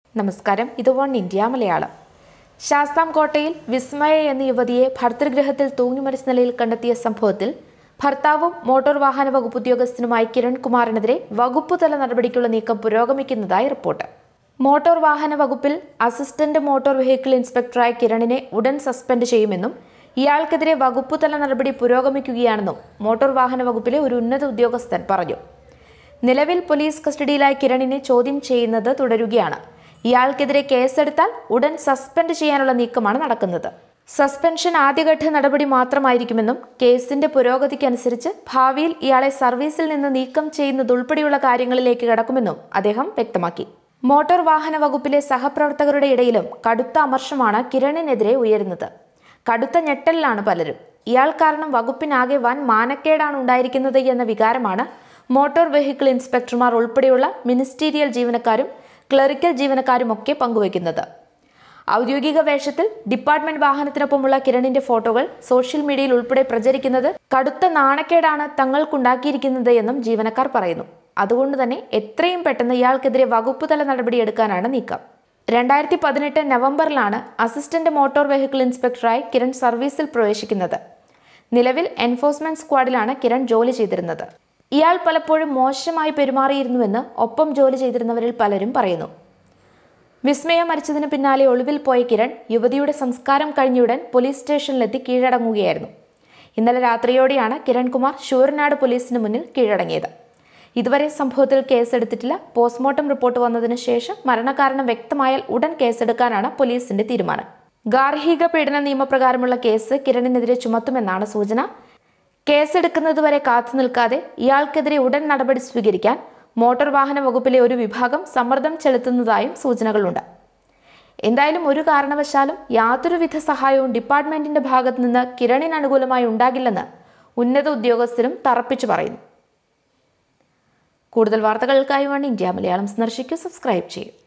നമസ്കാരം ഇത് one India Malayalam ശാസ്താംകോട്ടയിൽ വിസ്മയ എന്ന യുവതിയെ ഭർതൃഗൃഹത്തിൽ തൂങ്ങിമരിച്ച നിലയിൽ കണ്ടെത്തിയ സംഭവത്തിൽ ഭർത്താവും മോട്ടോർ വാഹന വകുപ്പ് ഉദ്യോഗസ്ഥനുമായ കിരൺകുമാറിനെതിരെ വകുപ്പുതല നടപടിക്കുള്ള നീക്കം പുരോഗമിക്കുന്നതായി റിപ്പോർട്ട് മോട്ടോർ വാഹന വകുപ്പിൽ അസിസ്റ്റന്റ് മോട്ടോർ വെഹിക്കിൾ ഇൻസ്പെക്ടറായ കിരണിനെ ഉടൻ സസ്പെൻഡ് ചെയ്യുമെന്നും ഇയാൾക്കെതിരെ വകുപ്പുതല നടപടി പുരോഗമിക്കുകയാണെന്നും മോട്ടോർ വാഹന വകുപ്പിലെ ഒരു ഉന്നത ഉദ്യോഗസ്ഥൻ പറഞ്ഞു നിലവിൽ പോലീസ് കസ്റ്റഡിയിലായ കിരണിനെ ചോദ്യം ചെയ്യുന്നത് തുടരുകയാണ് ഇയാൾക്കെതിരെ കേസെടുത്താൽ ഉടൻ സസ്പെൻഡ് ചെയ്യാനുള്ള നീക്കമാണ് നടക്കുന്നത് സസ്പെൻഷൻ ആദ്യഘട്ട നടപടി മാത്രമായിരിക്കുമെന്നും കേസിന്റെ പുരോഗതിക്കനുസരിച്ച് ഭാവിയിൽ ഇയാളെ സർവീസിൽ നിന്ന് നീക്കം ചെയ്യുന്നതുൾപ്പെടെയുള്ള കാര്യങ്ങളിലേക്ക് കടക്കുമെന്നും അദ്ദേഹം വ്യക്തമാക്കി മോട്ടോർ വാഹന വകുപ്പിലെ സഹപ്രവർത്തകരുടെ ഇടയിലും കടുത്ത അമർഷമാണ് കിരണിനെതിരെ ഉയരുന്നത് കടുത്ത ഞെട്ടലിലാണ് പലരും ഇയാൾ കാരണം വകുപ്പിനാകെ വൻ മാനക്കേടാണ് ഉണ്ടായിരിക്കുന്നത് എന്ന വികാരമാണ് മോട്ടോർ വെഹിക്കിൾ ഇൻസ്പെക്ടർമാർ ഉൾപ്പെടെയുള്ള മിനിസ്റ്റീരിയൽ ജീവനക്കാരും ക്ലറിക്കൽ ജീവനക്കാരുമൊക്കെ പങ്കുവയ്ക്കുന്നത് ഔദ്യോഗിക വേഷത്തിൽ ഡിപ്പാർട്ട്മെന്റ് വാഹനത്തിനൊപ്പമുള്ള കിരണിന്റെ ഫോട്ടോകൾ സോഷ്യൽ മീഡിയയിൽ ഉൾപ്പെടെ പ്രചരിക്കുന്നത് കടുത്ത നാണക്കേടാണ് തങ്ങൾക്കുണ്ടാക്കിയിരിക്കുന്നത് എന്നും ജീവനക്കാർ പറയുന്നു അതുകൊണ്ട് തന്നെ എത്രയും പെട്ടെന്ന് ഇയാൾക്കെതിരെ വകുപ്പുതല നടപടിയെടുക്കാനാണ് നീക്കം രണ്ടായിരത്തി പതിനെട്ട് നവംബറിലാണ് അസിസ്റ്റന്റ് മോട്ടോർ വെഹിക്കിൾ ഇൻസ്പെക്ടറായി കിരൺ സർവീസിൽ പ്രവേശിക്കുന്നത് നിലവിൽ എൻഫോഴ്സ്മെന്റ് സ്ക്വാഡിലാണ് കിരൺ ജോലി ചെയ്തിരുന്നത് ഇയാൾ പലപ്പോഴും മോശമായി പെരുമാറിയിരുന്നുവെന്ന് ഒപ്പം ജോലി ചെയ്തിരുന്നവരിൽ പലരും പറയുന്നു വിസ്മയ മരിച്ചതിന് പിന്നാലെ ഒളിവിൽ പോയ കിരൺ യുവതിയുടെ സംസ്കാരം കഴിഞ്ഞയുടൻ പോലീസ് സ്റ്റേഷനിലെത്തി കീഴടങ്ങുകയായിരുന്നു ഇന്നലെ രാത്രിയോടെയാണ് കിരൺകുമാർ ശൂരനാട് പോലീസിന് മുന്നിൽ കീഴടങ്ങിയത് ഇതുവരെ സംഭവത്തിൽ കേസെടുത്തിട്ടില്ല പോസ്റ്റ്മോർട്ടം റിപ്പോർട്ട് വന്നതിന് ശേഷം മരണകാരണം വ്യക്തമായാൽ ഉടൻ കേസെടുക്കാനാണ് പോലീസിന്റെ തീരുമാനം ഗാർഹിക പീഡന നിയമപ്രകാരമുള്ള കേസ് കിരണിനെതിരെ ചുമത്തുമെന്നാണ് സൂചന കേസെടുക്കുന്നതുവരെ കാത്തു നിൽക്കാതെ ഇയാൾക്കെതിരെ ഉടൻ നടപടി സ്വീകരിക്കാൻ മോട്ടോർ വാഹന വകുപ്പിലെ ഒരു വിഭാഗം സമ്മർദ്ദം ചെലുത്തുന്നതായും സൂചനകളുണ്ട് എന്തായാലും ഒരു കാരണവശാലും യാതൊരുവിധ സഹായവും ഡിപ്പാർട്ട്മെന്റിന്റെ ഭാഗത്തു നിന്ന് കിരണിന് അനുകൂലമായി ഉണ്ടാകില്ലെന്ന് ഉന്നത ഉദ്യോഗസ്ഥരും തറപ്പിച്ചു പറയുന്നു കൂടുതൽ വാർത്തകൾക്കായി വേണ്ടി ഇന്ത്യ മലയാളം സന്ദർശിക്കൂ സബ്സ്ക്രൈബ് ചെയ്യും